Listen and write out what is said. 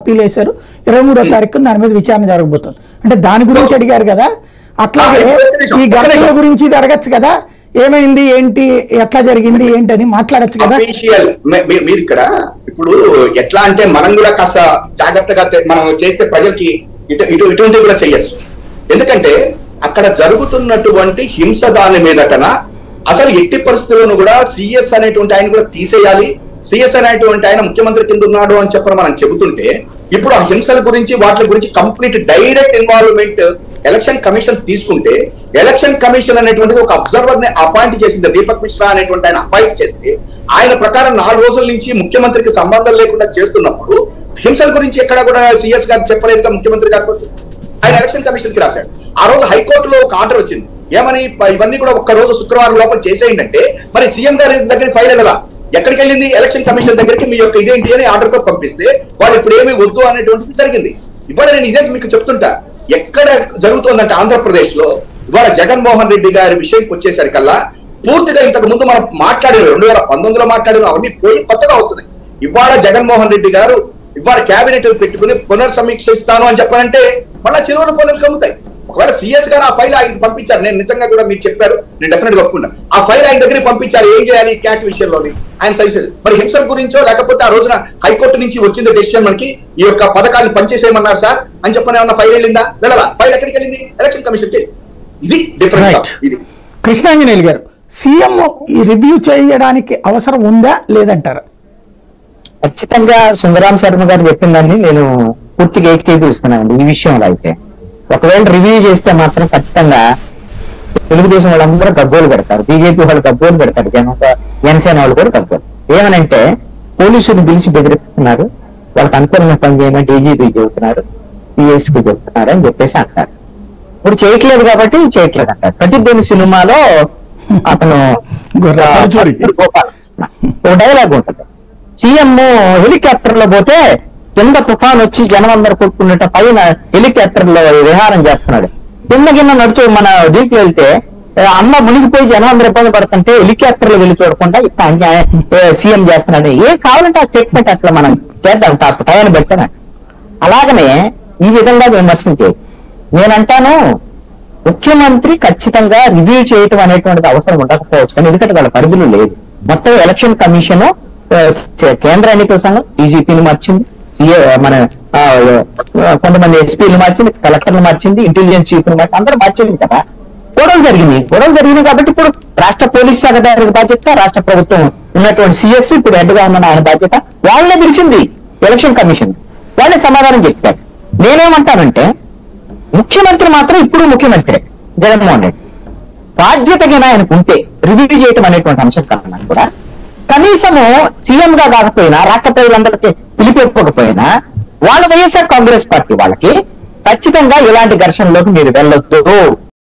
Appeal వేశారు ఇరవై మూడో తారీఖు దాని మీద విచారణ జరగబోతుంది అంటే దాని గురించి అడిగారు కదా అట్లాగే ఆ, ఒక్క నిమిషం, ఈ ఒక్క ఘర్షణ నిమిషం. గురించి ఇది అడగచ్చు కదా ఏమైంది ఏంటి ఎట్లా జరిగింది ఏంటి అని మాట్లాడచ్చు కదా అఫీషియల్ మీరు ఇక్కడ ఇప్పుడు ఎట్లా అంటే మనం కూడా కాస్త జాగ్రత్తగా తె- మనం చేస్తే ప్రజలకి ఇటు ఇటు ఇటువంటివి కూడా చెయ్యొచ్చు ఎందుకంటే అక్కడ జరుగుతున్నటువంటి హింస దాని మీదటన అసలు ఎట్టి పరిస్థితులను కూడా సిఎస్ అనేటువంటి ఆయన కూడా తీసేయాలి సిఎస్ అనేటువంటి ఆయన ముఖ్యమంత్రి కింద ఉన్నాడు అని చెప్పని మనం చెబుతుంటే ఇప్పుడు ఆ హింసల గురించి వాటి గురించి complete direct involvement election commission తీసుకుంటే ఎలక్షన్ కమిషన్ అనేటువంటిది ఒక అబ్జర్వర్ ని అపాయింట్ చేసింది దీపక్ మిశ్రా అనేటువంటి ఆయన అపాయింట్ చేస్తే ఆయన ప్రకారం నాలుగు రోజుల నుంచి ముఖ్యమంత్రికి సంబంధం లేకుండా చేస్తున్నప్పుడు హింసల గురించి ఎక్కడ కూడా సిఎస్ గారు చెప్పలేదు కదా ముఖ్యమంత్రి గారు ఆయన ఎలక్షన్ కమిషన్ కి రాశాడు ఆ రోజు హైకోర్టులో ఒక ఆర్డర్ వచ్చింది ఏమని ప- ఇవన్నీ కూడా ఒక్క రోజు శుక్రవారం లోపల చేసేయండి అంటే మరి సీఎం గారి దగ్గర ఫైల్ కదా ఎక్కడికి వెళ్ళింది ఎలక్షన్ కమిషన్ దగ్గరికి మీ యొక్క ఇదేంటి అని ఆర్డర్ తో పంపిస్తే వాళ్ళు ఇప్పుడు ఏమి వద్దు అనేటువంటిది జరిగింది ఇవాళ నేను ఇదే మీకు చెప్తుంటా ఎక్కడ జరుగుతుందంటే ఆంధ్రప్రదేశ్ లో ఇవాళ జగన్మోహన్ రెడ్డి గారి విషయంకి వచ్చేసరికల్లా పూర్తిగా ఇంతకు ముందు మనం మాట్లాడిన రెండు వేల పంతొమ్మిదిలో మాట్లాడిన అవన్నీ పోయి కొత్తగా వస్తున్నాయి ఇవాళ జగన్మోహన్ రెడ్డి గారు ఇవాళ కేబినెట్ పెట్టుకుని పునర్సమీక్షిస్తాను అని చెప్పాలంటే మళ్ళా చిరువుల పనులు కమ్ముతాయి ఒకవేళ సిఎస్ గారు ఆ ఫైల్ ఆయన పంపించారు నేను నిజంగా కూడా మీరు చెప్పారు నేను డెఫినెట్ గా ఒప్పుకున్నా ఆ ఫైల్ ఆయన దగ్గరికి పంపించారు ఏం చేయాలి ఈ క్యాట్ విషయంలోని ఆయన సజెషన్ మరి హింసల గురించో లేకపోతే ఆ రోజున హైకోర్టు నుంచి వచ్చింది డెసిషన్ మనకి ఈ యొక్క పథకాన్ని పనిచేసేయమన్నారు సార్ అని చెప్పని ఏమన్నా ఫైల్ వెళ్ళిందా వెళ్ళాలా ఫైల్ ఎక్కడికి వెళ్ళింది ఎలక్షన్ కమిషన్ కి ఇది డిఫరెన్స్ Right. ఇది కృష్ణాంజనేయులు గారు సీఎం ఈ రివ్యూ చేయడానికి అవసరం ఉందా లేదంటారా ఖచ్చితంగా సుందరాం శర్మ గారు చెప్పిన దాన్ని నేను పూర్తిగా ఏకీభవిస్తున్నానండి ఈ విషయంలో అయితే ఒకవేళ రివ్యూ చేస్తే మాత్రం ఖచ్చితంగా తెలుగుదేశం వాళ్ళందరూ గగ్గోలు పెడతారు బీజేపీ వాళ్ళు గగ్గోలు పెడతారు జన జనసేన వాళ్ళు కూడా గగ్గోలు ఏమనంటే పోలీసులు పిలిచి బెదిరిస్తున్నారు వాళ్ళకి అనుకూలంగా పని చేయమని డీజీపీ చెబుతున్నారు పిఎస్పీ చెబుతున్నారు అని చెప్పేసి అంటారు ఇప్పుడు చేయట్లేదు కాబట్టి చేయట్లేదు అంటారు ప్రతిధ్వని సినిమాలో అతను గొర్రె పరుచూరి. గోపాల్ ఒక డైలాగ్ ఉంటుంది సీఎం హెలికాప్టర్ లో పోతే కింద తుఫాన్ వచ్చి జనం అందరు కొట్టుకున్నట్ట పైన హెలికాప్టర్ లో విహారం చేస్తున్నాడు కింద కింద నడుచు మన దీనికి వెళ్తే ఆ, అమ్మ మునిగిపోయి జనం అందరూ ఇబ్బంది పడుతుంటే హెలికాప్టర్ లో వెళ్ళి చూడకుండా ఇక్కడ అన్యాయం, ఏ, సీఎం చేస్తున్నాడు ఏం కావాలంటే ఆ స్టేట్మెంట్ అట్లా మనం చేద్దాం తా- టైం పెట్టాను అలాగనే ఈ విధంగా విమర్శించే నేనంటాను ముఖ్యమంత్రి ఖచ్చితంగా రివ్యూ చేయటం అనేటువంటిది అవసరం ఉండకపోవచ్చు కానీ ఎందుకంటే వాళ్ళ పరిధిలో లేదు మొత్తం ఎలక్షన్ కమిషన్ ఆ, చే- కేంద్ర ఎన్నికల సంఘం డీజీపీని మార్చింది సిఏ మన ఆ, ఆ, కొంతమంది ఎస్పీలు మార్చింది కలెక్టర్లు మార్చింది ఇంటెలిజెన్స్ చీఫ్ మార్చి అందరూ మార్చింది కదా గొడవలు జరిగింది గొడవలు జరిగింది కాబట్టి ఇప్పుడు రాష్ట్ర పోలీస్ శాఖ దానికి బాధ్యత రాష్ట్ర ప్రభుత్వం ఉన్నటువంటి సిఎస్ ఇప్పుడు హెడ్గా ఉన్న ఆయన బాధ్యత వాళ్ళే పిలిచింది ఎలక్షన్ కమిషన్ వాళ్ళే సమాధానం చెప్పారు నేనేమంటానంటే ముఖ్యమంత్రి మాత్రం ఇప్పుడు ముఖ్యమంత్రి జగన్మోహన్ రెడ్డి బాధ్యతగా ఆయనకు ఉంటే రివ్యూ చేయటం అనేటువంటి అంశం కన్నా కూడా కనీసము సీఎం గా కాకపోయినా రాష్ట్ర ప్రజలందరికీ పిలిపివ్వకపోయినా వాళ్ళ వైఎస్ఆర్ కాంగ్రెస్ పార్టీ వాళ్ళకి ఖచ్చితంగా ఇలాంటి ఘర్షణలోకి మీరు వెళ్ళొద్దు